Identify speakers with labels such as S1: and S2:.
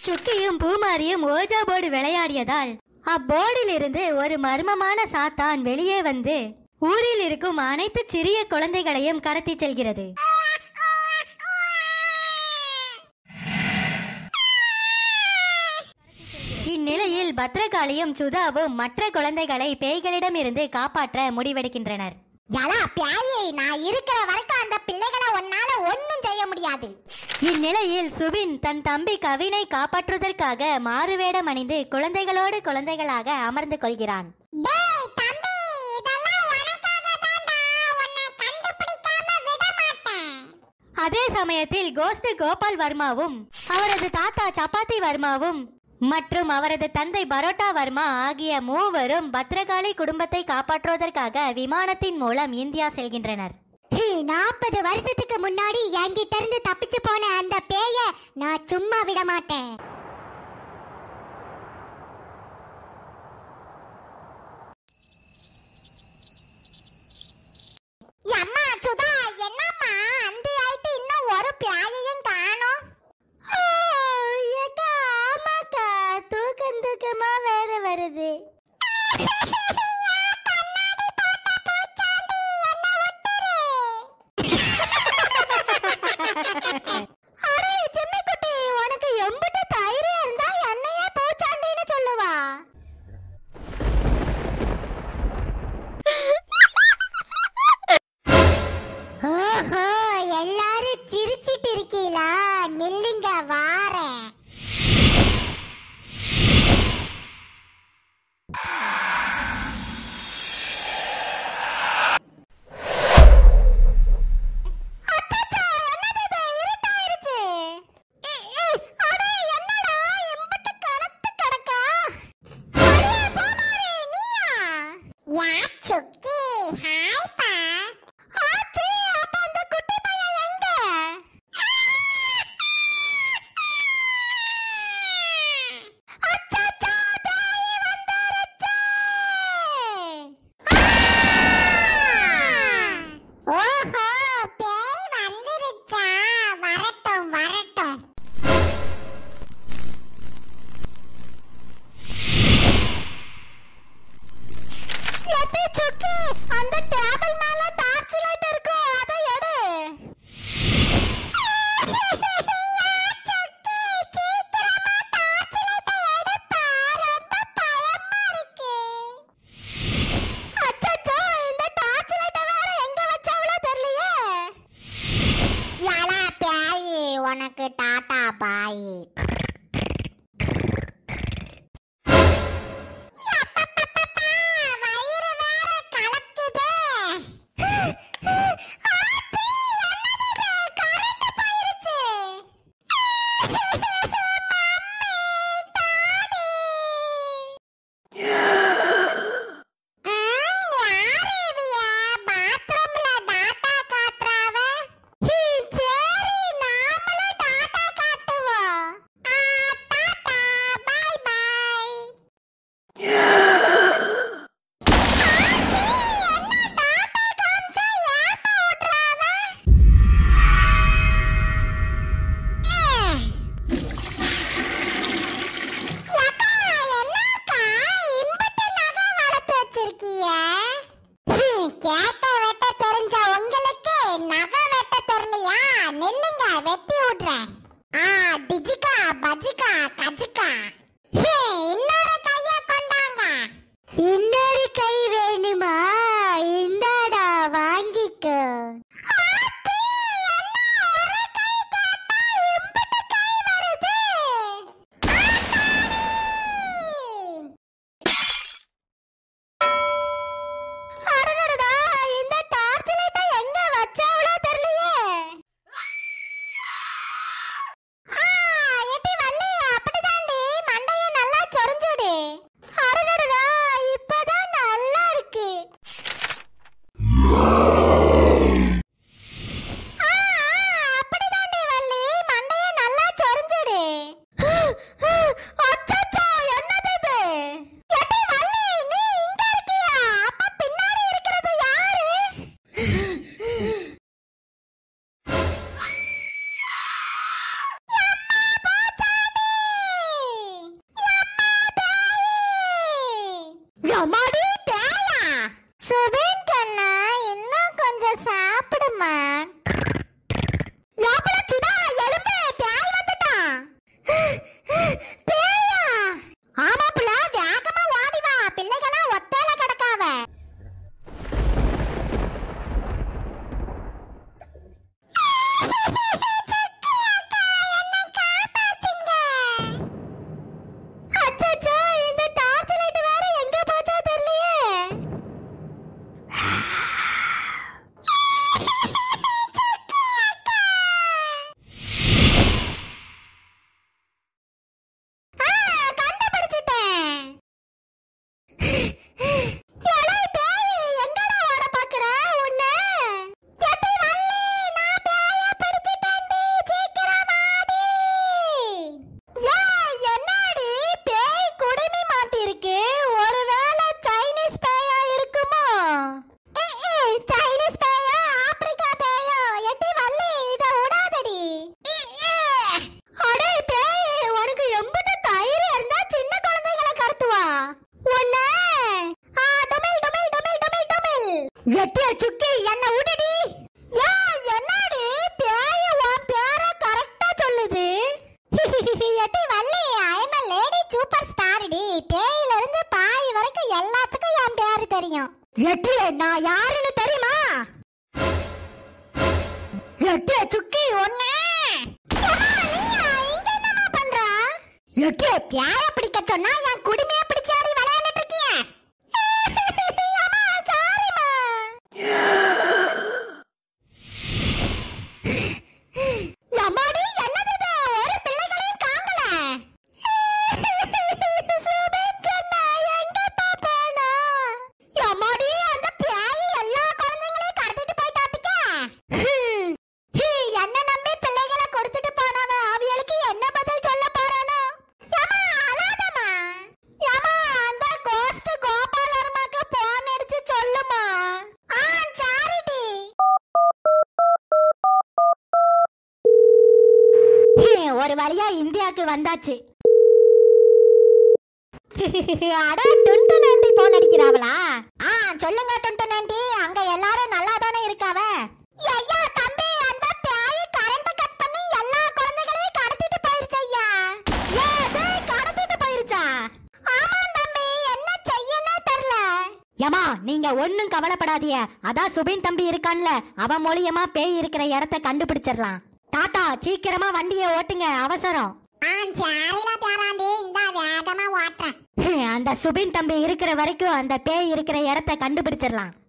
S1: சுக்கியும் பூமாரியும் ouija board விளையாடியதால் அப்போர்டில் இருந்து ஒரு மர்மமான சாத்தான் வெளியே வந்து ஊரில் இருக்கும் அனைத்து சிறிய குழந்தைகளையும் கடத்தி செல்கிறது இந்நிலையில் பத்ரகாளியும் சுதாவும் மற்ற குழந்தைகளை பேய்களிடமிருந்து காப்பாற்ற முடிவெடுக்கின்றனர்
S2: யலா பியாயி நான் இருக்கிற வரைக்கும் அந்த பிள்ளைகளை உன்னால ஒண்ணும் செய்ய முடியாது
S1: இந்நிலையில் சுபின் தன் தம்பி கவினை காப்பாற்றுவதற்காக மாறுவேடம் அணிந்து குழந்தைகளோடு குழந்தைகளாக அமர்ந்து கொள்கிறான்
S2: டேய் தம்பி இதெல்லாம் உனக்காக தான்டா உன்னை கண்டுபிடிக்காம விட மாட்டேன்
S1: அதே சமயத்தில் கோஸ்ட் கோபால் வர்மாவும் அவரது தாத்தா சப்பாத்தி வர்மாவும் மற்றும் அவரது தந்தை பரோட்டா வர்மா ஆகிய மூவரும் பத்ரகாளி குடும்பத்தை காப்பாற்றுவதற்காக விமானத்தின் மூலம் இந்தியா செல்கின்றனர்
S2: நாற்பது வருஷத்துக்கு முன்னாடி என்கிட்ட இருந்து தப்பிச்சு போன அந்த பேய நான் சும்மா விட மாட்டேன் அம்மா சுதா என்னம்மா அந்த ஆயிட்டு இன்னும் ஒரு பியாயையும் காணோம்
S1: ஆமாக்கா தூக்கம் தூக்கமா வேற வருது
S2: அடே சிம்மி குட்டி உனக்கு எம்பிட்டு தைரியம் இருந்தா என்னையே பூச்சாண்டின்னு சொல்லுவா ஓஹோ எல்லாரும் சிரிச்சிட்டு இருக்கீங்களா நில்லுங்க வாரேன் அச்சச்சோ, என்னது இது? இருட்டாயிருச்சு. இ, இ, அடே, என்னடா, எம்புட்டு கனத்து கிடக்கா? அடே, பூமாரி, நீயா? யா, சுக்கி, ஹாய்ப்பா. ஆச்சி, அப்ப அந்த குட்டி பையன் எங்க? அச்சச்சோ, பேய் வந்துருச்சு. ஓஹோ பேய் வந்துருச்சா வரட்டும் வரட்டும் எத்தி சுக்கி அந்த டேபிள் மேல டார்ச் லைட் இருக்கு அதை எடு சுக்கி, சீக்கிரமா torch light அ எடுப்பா, ரொம்ப பயமா இருக்கு. அச்சச்சோ இந்த டார்ச் லைட்ட வேற எங்க வச்சாவளோ தெரியலையே யாலா பேயி உனக்கு டாடா பாய் வயிறு வேற கலக்குதே ஆத்தி, என்னது இது? current போயிருச்சு. Mummy, daddy. என்னக்கா இம்புட்டு நகை வளர்த்து வச்சிருக்கீங்க கேட்ட வெட்ட தெரிஞ்ச உங்களுக்கு நகை வெட்ட தெரியலையா நில்லுங்க வெட்டி விடுறேன் ஆ டிஜிகா பஜிகா கஜிகா ஹே, இன்னொரு கைய கொண்டாங்க இன்னொரு கை வேணுமா இந்தாடா வாங்கிக்கோ ஆத்தி, என்ன ஒரு கை கேட்டா இம்புட்டு கை வருது ஆத்தாடி! அடடடடா, இந்த டார்ச் லைட்டை எங்க வச்சாவளோ தெரியலையே. ஆ, எட்டி வள்ளி, அப்படிதாண்டி, மண்ட எட்டி Valli I'm a lady super star டி பேயில இருந்து பாய் வரைக்கும் எல்லாத்துக்கும் என் பேரு தெரியும்
S1: எட்டி நான் யாருன்னு தெரியுமா எட்டி சுக்கி ஒண்ணே எட்டி
S2: பியாய பிடிக்க சொன்னா என் குடுமைய பிடிச்சாடி விளையாண்டுட்டு இருக்கிய சாரிமா
S1: எம்மாடி என்னது இது ஒரு பிள்ளைகளையும் காங்கல
S2: சுபின் கண்ணா எங்கப்பா போனா
S1: எம்மாடி அந்த பேய் எல்லா குழந்தைங்களையும் கடத்திட்டு போயிட்டாத்துக்க
S2: ஹீ, என்ன நம்பி பிள்ளைகளை கொடுத்துட்டு போனவன் அவியலுக்கு என்ன பதில் சொல்ல போறானோ ஏமா அழாதம்மா ஏமா அந்த கோஸ்ட் கோபால் வர்மாக்கு போன் அடிச்சு சொல்லுமா ஆ சாரிடி
S1: ஒரு வழியா இந்தியாவுக்கு வந்தாச்சு
S2: அட டுண்டு நண்டி போன் அடிக்கிறாவளா ஆ சொல்லுங்க டுண்டு நண்டி அங்க எல்லாரும் நல்லா தானே இருக்காவ ஐயா தம்பி அந்த பேய் கரண்ட் கட் பண்ணி எல்லா குழந்தைகளையும் கடத்திட்டு போயிருச்சு ஐயா ஏது கடத்திட்டு போயிருச்சா ஆமா தம்பி என்ன செய்யனே தெரியல
S1: ஏமா நீங்க ஒண்ணும் கவலைப்படாதீங்க அதான் சுபின் தம்பி இருக்கான்ல அவன் மூலியமா பேய் இருக்கிற இடத்த கண்டுபிடிச்சிடலாம் டாடா சீக்கிரமா வண்டியை ஓட்டுங்க அவசரம்
S2: ஆ சாரில பேராண்டி இந்த வேகமா ஓட்டுறேன்
S1: அந்த சுபின் தம்பி இருக்கிற வரைக்கும் அந்த பேய் இருக்கிற இடத்த கண்டுபிடிச்சிடலாம்